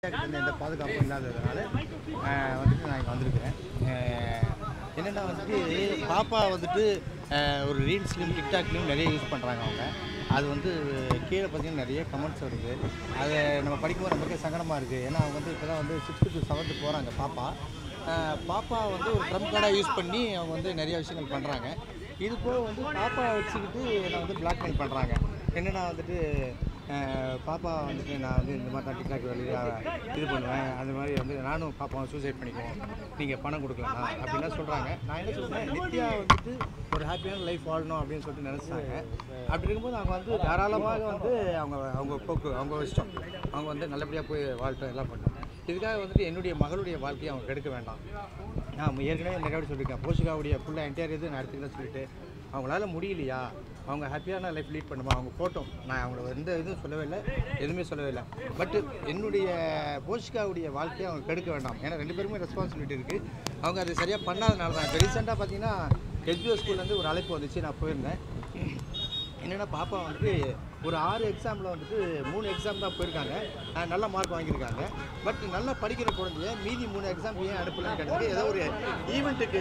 வந்து எந்த பாதுகாப்பும் இல்லாததுனால ஆஹ், வந்துட்டு நான் இங்கே வந்திருக்கிறேன் ஆஹ், என்னென்னா வந்துட்டு பாப்பா வந்துட்டு ஆஹ், ஒரு ரீல்ஸ்லையும் டிக்டாக்லையும் நிறைய யூஸ் பண்ணுறாங்க அவங்க அது வந்து கீழே பார்த்தீங்கன்னா நிறைய கமெண்ட்ஸ் வருது அதை நம்ம படிக்கும்போது நமக்கே சங்கடமாக இருக்குது ஏன்னா அவங்க வந்து இப்போ தான் வந்து சிக்ஸ்த்து டு செவன்த்து போகிறாங்க பாப்பா ஆஹ், பாப்பா வந்து ஒரு ட்ரம் கார்டாக யூஸ் பண்ணி அவங்க வந்து நிறைய விஷயங்கள் பண்ணுறாங்க இது போக வந்து பாப்பா வச்சுக்கிட்டு என்னை வந்து பிளாக்மெயில் பண்ணுறாங்க என்னென்னா வந்துட்டு அஹ், பாப்பா வந்துட்டு நான் வந்து இந்த மாதிரி தான் டிக்டாக் வழியாக இது பண்ணுவேன் அந்த மாதிரி வந்து நானும் பாப்பாவை சூசைட் பண்ணிக்குவோம் நீங்கள் பணம் கொடுக்கலாம் அப்படின்லாம் சொல்கிறாங்க நான் என்ன சொல்கிறேன் நித்யா வந்துட்டு ஒரு ஹாப்பியான லைஃப் வாழணும் அப்படின்னு சொல்லிட்டு நினச்சாங்க அப்படி இருக்கும்போது அவங்க வந்து தாராளமாக வந்து அவங்க அவங்க போக்கு அவங்க இஷ்டம் அவங்க வந்து நல்லபடியாக போய் வாழ்க்கை எல்லாம் பண்ணணும் இதுக்காக வந்துட்டு என்னுடைய மகளுடைய வாழ்க்கையை அவங்க கெடுக்க வேண்டாம் நான் ஏற்கனவே நிறைய வாட்டி சொல்லியிருக்கேன் போஷிகாவுடைய ஃபுல்லாக என்டையர் இது நான் எடுத்துக்கிறேன் சொல்லிட்டு அவங்களால முடியலையா அவங்க ஹாப்பியான லைஃப் லீட் பண்ணுமா அவங்க போட்டோம் நான் அவங்கள எந்த இதுவும் சொல்லவே இல்லை எதுவுமே சொல்லவே இல்லை பட் என்னுடைய போஷிகாவுடைய வாழ்க்கையை அவங்க கெடுக்க வேண்டாம் ஏன்னா ரெண்டு பேருமே ரெஸ்பான்சிபிலிட்டி இருக்குது அவங்க அதை சரியாக பண்ணாதனால தான் இப்போ ரீசெண்டாக பார்த்தீங்கன்னா எஸ்பிஓ ஸ்கூல்லேருந்து ஒரு அழைப்பு வந்துச்சு நான் போயிருந்தேன் என்னென்னா பாப்பா வந்துட்டு ஒரு ஆறு எக்ஸாமில் வந்துட்டு மூணு எக்ஸாம் தான் போயிருக்காங்க அஹ் நல்ல மார்க் வாங்கியிருக்காங்க பட் நல்லா படிக்கிற குழந்தைய மீதி மூணு எக்ஸாம் ஏன் அனுப்பலன்னு கேட்டது ஏதோ ஒரு ஈவெண்ட்டுக்கு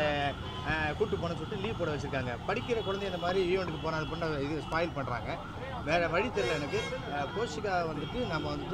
கூட்டு போன சொல்லிட்டு லீவ் போட வச்சுருக்காங்க படிக்கிற குழந்தை இந்த மாதிரி ஈவெண்ட்டுக்கு போனால் அது பண்ண இது ஸ்பாயில் பண்ணுறாங்க வேறு வழி தெரியல எனக்கு அஹ் போஷிகா வந்துட்டு நம்ம வந்துட்டு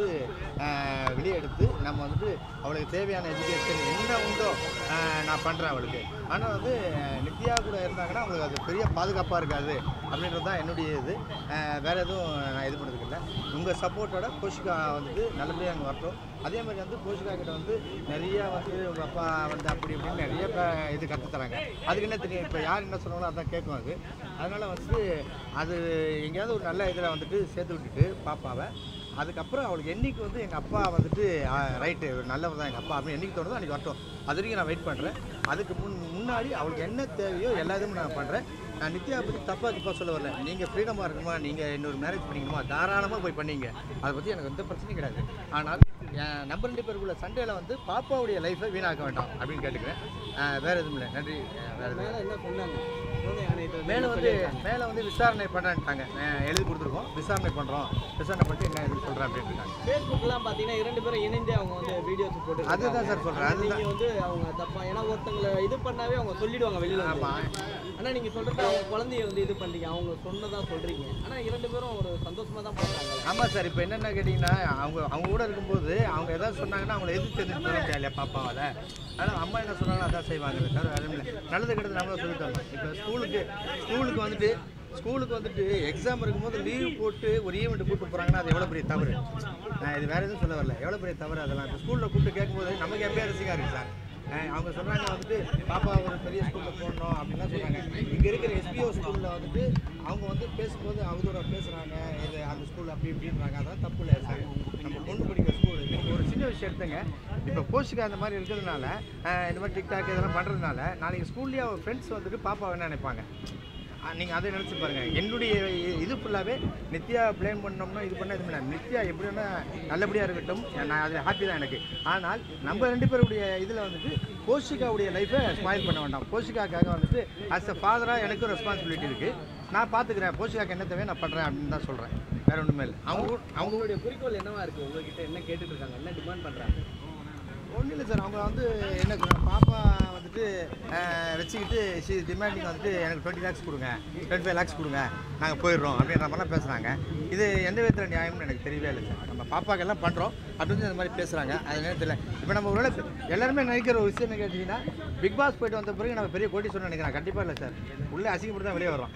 அஹ் வெளியே எடுத்து நம்ம வந்துட்டு அவளுக்கு தேவையான எஜுகேஷன் என்ன உண்டோ அஹ் நான் பண்ணுறேன் அவளுக்கு ஆனால் வந்து அஹ் நித்யா கூட இருந்தாங்கன்னா அவங்களுக்கு அது பெரிய பாதுகாப்பாக இருக்காது அப்படின்றது தான் என்னுடைய இது அஹ் வேற எதுவும் நான் இது பண்ணுறதுக்கு இல்லை உங்கள் சப்போர்ட்டோட போஷிகா வந்துட்டு நல்லபடியாக அங்கே வரட்டும் அதே மாதிரி வந்து போஷிகா கிட்ட வந்து நிறைய வந்து உங்கள் அப்பா வந்து அப்படி இப்படின்னு நிறைய ப- இது கற்றுத் தராங்க அதுக்கு என்ன தெரியும் இப்போ யார் என்ன சொன்னாங்களோ அதான் கேட்கும் அது அதனால் வந்து அது எங்கேயாவது ஒரு நல்ல இதில் வந்துட்டு சேர்த்து விட்டுட்டு பாப்பாவை அதுக்கப்புறம் அவளுக்கு என்னைக்கு வந்து எங்கள் அப்பா வந்துட்டு ரைட்டு நல்லவர் தான் எங்கள் அப்பா அப்படின்னு என்னைக்கு தோணுதோ அன்றைக்கி வரட்டும் அது வரைக்கும் நான் வெயிட் பண்ணுறேன் அதுக்கு முன் முன்னாடி அவளுக்கு என்ன தேவையோ எல்லா இதுவும் நான் பண்ணுறேன் நான் நித்யா பற்றி தப்பாக தப்பாக சொல்ல வரல நீங்கள் ஃப்ரீடமாக இருக்கணுமா நீங்கள் இன்னொரு மேரேஜ் பண்ணிக்கணுமா தாராளமாக போய் பண்ணீங்க அதை பற்றி எனக்கு எந்த பிரச்சனையும் கிடையாது ஆனால் என் நம்பர் ரெண்டு பேருக்குள்ள சண்டையில் வந்து பாப்பாவுடைய லைஃப்பை வீணாக்க வேண்டாம் அப்படின்னு கேட்டுக்கிறேன் அஹ் வேற எதுவும் இல்லை நன்றி அஹ் வேற எதுவும் இல்லை. என்ன சொன்னாங்க குழந்தை ஆணையத்தை மேலே வந்து மேலே வந்து விசாரணை பண்ணுறேன்ட்டாங்க எழுதி கொடுத்துருக்கோம் விசாரணை பண்ணுறோம் விசாரணை பண்ணிட்டு என்ன இது சொல்கிறேன் அப்படின்னு இருக்காங்க ஃபேஸ்புக்லாம் பார்த்தீங்கன்னா இரண்டு பேரும் இணைந்தே அவங்க வந்து வீடியோஸ் போட்டு அதுதான் சார் சொல்றேன், அதுதான். நீங்க வந்து அவங்க தப்பா ஏன்னா ஒருத்தங்களை இது பண்ணாவே அவங்க சொல்லிடுவாங்க வெளியில வந்து. ஆமாம் ஆனா நீங்க சொல்றது அவங்க குழந்தைய வந்து இது பண்றீங்க அவங்க சொன்னதா சொல்றீங்க ஆனா இரண்டு பேரும் ஒரு சந்தோஷமா தான் பண்றாங்க ஆமாம் சார் இப்போ என்னென்ன கேட்டிங்கன்னா அவங்க அவங்க கூட இருக்கும்போது அவங்க எதாவது சொன்னாங்கன்னா அவங்கள எதிர்த்து எதிர்த்து சொல்ல முடியாது பாப்பாவால் ஆனால் அம்மா என்ன சொன்னாங்களோ அதான் செய்வாங்க சார் வேறு இல்லை நல்லது கெட்டது நம்மளும் சொல்லி தரணும் இப்போ ஸ்கூலுக்கு ஸ்கூலுக்கு வந்துட்டு ஸ்கூலுக்கு வந்துட்டு எக்ஸாம் இருக்கும்போது லீவ் போட்டு ஒரு ஈவெண்ட் கூப்பிட்டு போகிறாங்கன்னா அது எவ்வளோ பெரிய தவறு நான் இது வேறு எதுவும் சொல்ல வரல எவ்வளோ பெரிய தவறு அதெல்லாம் இப்போ ஸ்கூலில் கூப்பிட்டு கேட்கும்போது நமக்கு எம்பேரசிங்காக இருக்குது சார் அஹ் அவங்க சொன்னாங்க வந்துட்டு பாப்பா ஒரு பெரிய ஸ்கூலில் போடணும் அப்படின்லாம் சொன்னாங்க இங்கே இருக்கிற எஸ்பிஓ ஸ்கூலில் வந்துட்டு அவங்க வந்து பேசும்போது அவதூறாக பேசுகிறாங்க இது அந்த ஸ்கூல் அப்படி இப்படின்றாங்க அதெல்லாம் தப்பு இல்லை சார் நம்ம பொண்ணு படிக்கிற ஸ்கூல் நீங்கள் ஒரு சின்ன விஷயம் எடுத்துங்க இப்போ போஸ்ட்டுக்கு அந்த மாதிரி இருக்கிறதுனால அஹ் இந்த மாதிரி டிக்டாக் இதெல்லாம் பண்ணுறதுனால நாளைக்கு ஸ்கூல்லேயே அவங்க ஃப்ரெண்ட்ஸ் வந்துட்டு பாப்பாவை என்ன நினைப்பாங்க நீங்கள் அதை நினச்சி பாருங்கள் என்னுடைய இ- இது ஃபுல்லாகவே நித்யா ப்ளேம் பண்ணோம்னா இது பண்ண இது பண்ண நித்யா எப்படி வேணா நல்லபடியாக இருக்கட்டும் நான் அது ஹாப்பி தான் எனக்கு ஆனால் நம்ம ரெண்டு பேருடைய இதில் வந்துட்டு போஷிகாவுடைய லைஃப்பை ஸ்மைல் பண்ண வேண்டாம் போஷிகாக்காக வந்துட்டு ஆஸ் அ ஃபாதராக எனக்கும் ரெஸ்பான்சிபிலிட்டி இருக்குது நான் பார்த்துக்கிறேன் போஷிகாக்கு என்ன தேவையோ நான் பண்ணுறேன் அப்படின்னு தான் சொல்கிறேன் வேறு ஒன்றுமே இல்லை அவங்க கூட- அவங்க அவங்களுடைய குறிக்கோள் என்னவா இருக்கு உங்ககிட்ட என்ன கேட்டுட்டு இருக்காங்க என்ன டிமாண்ட் பண்றாங்க ஒன்றும் இல்லை சார் அவங்க வந்து என்ன சொல்றாங்க, பாப்பா வந்துட்டு அஹ், வச்சுக்கிட்டு ஷி டிமாண்டிங் வந்துட்டு எனக்கு டுவெண்ட்டி லேக்ஸ் கொடுங்க டுவெண்ட்டி ஃபைவ் லேக்ஸ் கொடுங்க நாங்கள் போயிடுறோம் அப்படின்ற மாதிரிலாம் பேசுகிறாங்க இது எந்த விதத்தில் நியாயம்னு எனக்கு தெரியவே இல்லை சார் நம்ம பாப்பாக்கு எல்லாம் பண்ணுறோம் அப்படின்னு இந்த மாதிரி பேசுகிறாங்க அது என்ன தெரியல இப்போ நம்ம ஒருவேளை எல்லாருமே நினைக்கிற ஒரு விஷயம் என்ன கேட்டிங்கன்னா பிக் பாஸ் போயிட்டு வந்த பிறகு நம்ம பெரிய கோட்டி சொன்ன நினைக்கிறேன் கண்டிப்பாக இல்லை சார் உள்ளே அசிங்கப்பட்டு தான் வெளியே வரோம்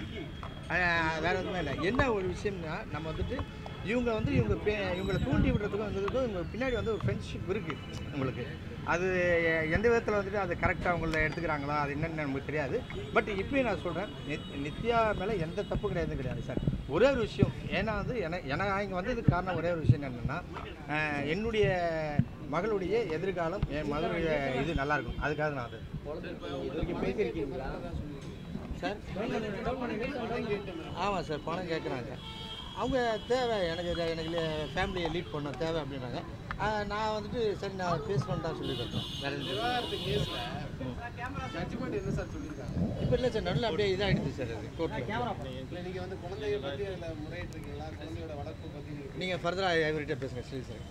அஹ், வேற எதுவுமே இல்லை என்ன ஒரு விஷயம்னா நம்ம வந்துட்டு இவங்க வந்து இவங்க பே இவங்களை தூண்டி விடுறதுக்கும் வந்ததுக்கும் இவங்க பின்னாடி வந்து ஒரு ஃப்ரெண்ட்ஷிப் இருக்குது உங்களுக்கு அது எ- எந்த விதத்தில் வந்துட்டு அது கரெக்டாக அவங்கள எடுத்துக்கிறாங்களா அது என்னன்னு நமக்கு தெரியாது பட் இப்பயும் நான் சொல்கிறேன் நித்யா மேலே எந்த தப்பு கிடையாது கிடையாது சார் ஒரே ஒரு விஷயம் ஏன்னா வந்து என எனக்கு இங்கே வந்ததுக்கு காரணம் ஒரே ஒரு விஷயம் என்னென்னா என்னுடைய மகளுடைய எதிர்காலம் என் மகளுடைய இது நல்லா இருக்கும் அதுக்காக நான் அது இது வரைக்கும் பேசியிருக்கீங்களா சார் ஆமாம் சார் பணம் கேட்குறாங்க அவங்க தேவை எனக்கு இது- எனக்கு ஃபேமிலியை லீட் பண்ண தேவை அப்படின்னாங்க ஆஹ் நான் வந்துட்டு சரி நான் பேசுவேன் தான் சொல்லியிருக்கேன் வேற எதுவும் விவாகரத்து கேஸ்ல ஜட்ஜ்மெண்ட் என்ன சார் சொல்லியிருக்காங்க இப்போ இல்லை சார் நடுவில் அப்படியே இதாகிடுது சார் அது கோர்ட்டில் இல்லை நீங்க வந்து குழந்தைய பத்தி அதுல முறையிட்டிருக்கீங்களா குழந்தையோட வளர்ப்பு பத்தி நீங்க நீங்கள் ஃபர்தராக ஐவர்கிட்ட பேசுங்க சரி சார்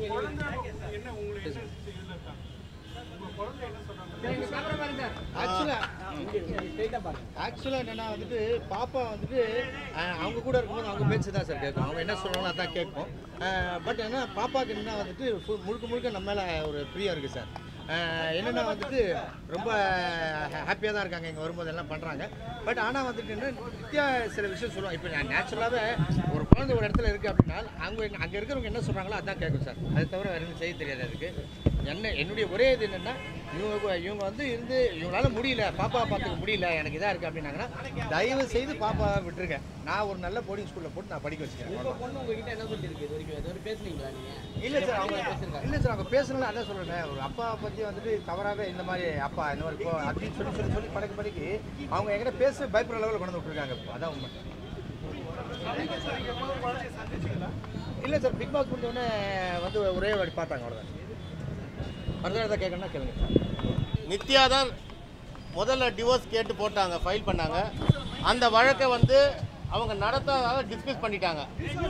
ஆக்சுவலாக ஸ்ட்ரைட்டாக பாருங்க ஆக்சுவலாக என்னென்னா வந்துட்டு பாப்பா வந்துட்டு அஹ், அவங்க கூட இருக்கும்போது அவங்க பேச்சு தான் சார் கேட்கும் அவங்க என்ன சொல்கிறாங்களோ அதான் கேட்கும் பட் என்ன பாப்பாவுக்கு என்னன்னா வந்துட்டு full- முழுக்க முழுக்க நம்ம மேலே ஒரு பிரியம் இருக்குது சார் அஹ், என்னென்னா வந்துட்டு ரொம்ப ஹாப்பியாக தான் இருக்காங்க இங்கே வரும்போது எல்லாம் பண்ணுறாங்க பட் ஆனால் வந்துட்டு என்ன நித்யா சில விஷயம் சொல்லுவாங்க இப்போ நான் நேச்சுரலாகவே ஒரு குழந்தை ஒரு இடத்துல இருக்குது அப்படின்னா அவங்க அங்கே இருக்கிறவங்க என்ன சொல்கிறாங்களோ அதான் கேட்கும் சார் அது தவிர வேறு எதுவும் செய்ய தெரியாது அதுக்கு என்ன என்னுடைய ஒரே இது என்னென்னா இவங்க இவங்க வந்து இருந்து இவங்களால முடியல பாப்பா பார்த்துக்க முடியல எனக்கு இதாக இருக்குது அப்படின்னாங்கன்னா தயவு செய்து பாப்பாவை விட்டுருங்க நான் ஒரு நல்ல போர்டிங் ஸ்கூலில் போட்டு நான் படிக்க வச்சுக்கிறேன் உங்க பொண்ணு உங்ககிட்ட என்ன சொல்லியிருக்கு இது வரைக்கும் இது வரைக்கும் பேசுனீங்களா நீங்க இல்லை சார் அவங்க பேசியிருக்காங்க இல்லை சார் அவங்க பேசணும்னு அதான் சொல்கிறேன் ஒரு அப்பா பற்றி வந்துட்டு தவறாகவே இந்த மாதிரி அப்பா இந்த மாதிரி போ அப்படின்னு சொல்லி சொல்லி சொல்லி படைக்க படிக்கு அவங்க எங்கிட்ட பேச பயப்படுற லெவலில் கொண்டு வந்து விட்டுருக்காங்க இப்போ அதான் உண்மை இல்லை சார் பிக் பாஸ் முடிஞ்ச உடனே வந்து ஒரே வாட்டி பார்த்தாங்க அவ்வளோதான் ஃபர்தர் எதாவது கேட்கணும்னா கேளுங்க நித்யா தான் முதல்ல டிவோர்ஸ் கேட்டு போட்டாங்க ஃபைல் பண்ணாங்க அந்த வழக்கை வந்து அவங்க நடத்தாத டிஸ்மிஸ் பண்ணிட்டாங்க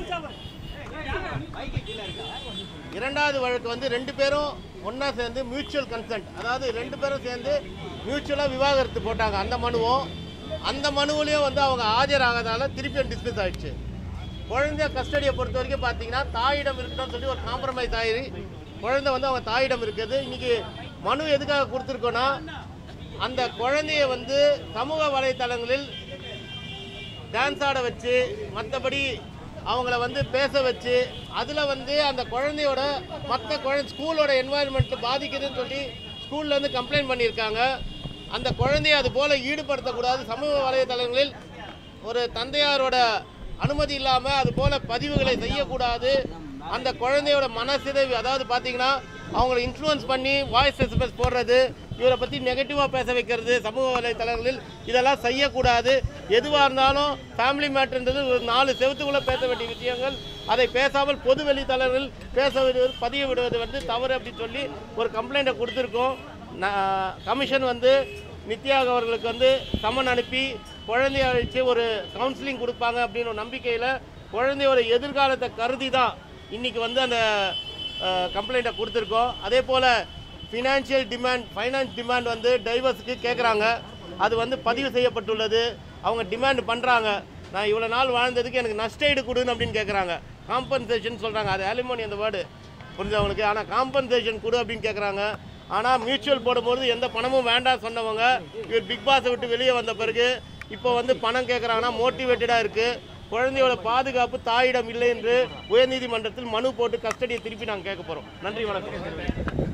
இரண்டாவது வழக்கு வந்து ரெண்டு பேரும் ஒன்றா சேர்ந்து மியூச்சுவல் கன்சென்ட் அதாவது ரெண்டு பேரும் சேர்ந்து மியூச்சுவலாக விவாகரத்து போட்டாங்க அந்த மனுவும் அந்த மனுவிலையும் வந்து அவங்க ஆஜராகாதால திருப்பியும் டிஸ்மிஸ் ஆயிடுச்சு குழந்தை கஸ்டடியை பொறுத்த வரைக்கும் பார்த்தீங்கன்னா தாயிடம் இருக்கணும்னு சொல்லி ஒரு காம்ப்ரமைஸ் ஆகி குழந்தை வந்து அவங்க தாயிடம் இருக்குது இன்னைக்கு மனு எதுக்காக கொடுத்துருக்கோன்னா அந்த குழந்தைய வந்து சமூக வலைத்தளங்களில் டான்ஸ் ஆட வச்சு மற்றபடி அவங்கள வந்து பேச வச்சு அதில் வந்து அந்த குழந்தையோட மற்ற குழந்தை ஸ்கூலோட என்வாயன்மெண்ட் பாதிக்குதுன்னு சொல்லி ஸ்கூல்லேருந்து கம்ப்ளைண்ட் பண்ணியிருக்காங்க அந்த குழந்தைய அது போல் ஈடுபடுத்தக்கூடாது சமூக வலைதளங்களில் ஒரு தந்தையாரோட அனுமதி இல்லாமல் அது போல் பதிவுகளை செய்யக்கூடாது அந்த குழந்தையோட மனசிதைவு அதாவது பார்த்தீங்கன்னா அவங்கள இன்ஃப்ளூயன்ஸ் பண்ணி வாய்ஸ் எஸ்எம்எஸ் போடுறது இவரை பற்றி நெகட்டிவாக பேச வைக்கிறது சமூக வலைத்தளங்களில் இதெல்லாம் செய்யக்கூடாது எதுவாக இருந்தாலும் ஃபேமிலி மேட்டர்ன்றது ஒரு நாலு செவத்துக்குள்ளே பேச வேண்டிய விஷயங்கள் அதை பேசாமல் பொது வெளித்தளங்களில் பேச விடுவது பதிய விடுவது வந்து தவறு அப்படின்னு சொல்லி ஒரு கம்ப்ளைண்ட்டை கொடுத்துருக்கோம் நான் கமிஷன் வந்து நித்யா அவர்களுக்கு வந்து சம்மன் அனுப்பி குழந்தைய அழைச்சி ஒரு கவுன்சிலிங் கொடுப்பாங்க அப்படின்னு ஒரு நம்பிக்கையில் குழந்தையோட எதிர்காலத்தை கருதி தான் இன்றைக்கி வந்து அந்த கம்ப்ளைண்ட்டை கொடுத்துருக்கோம் அதே போல் ஃபினான்ஷியல் டிமாண்ட் ஃபைனான்ஸ் டிமாண்ட் வந்து டைவர்ஸுக்கு கேட்குறாங்க அது வந்து பதிவு செய்யப்பட்டுள்ளது அவங்க டிமாண்ட் பண்ணுறாங்க நான் இவ்வளோ நாள் வாழ்ந்ததுக்கு எனக்கு நஷ்டஈடு கொடுன்னு அப்படின்னு கேட்குறாங்க காம்பன்சேஷன் சொல்கிறாங்க அது அலிமோனி அந்த வேர்டு புரிஞ்சவங்களுக்கு ஆனால் காம்பன்சேஷன் கொடு அப்படின்னு கேட்குறாங்க ஆனால் மியூச்சுவல் போடும்போது எந்த பணமும் வேண்டாம் சொன்னவங்க இவர் பிக் பாஸை விட்டு வெளியே வந்த பிறகு இப்போ வந்து பணம் கேட்குறாங்கன்னா மோட்டிவேட்டடாக இருக்குது குழந்தையோட பாதுகாப்பு தாயிடம் இல்லை என்று உயர்நீதிமன்றத்தில் மனு போட்டு கஸ்டடியை திருப்பி நாங்கள் கேட்க போகிறோம் நன்றி வணக்கம்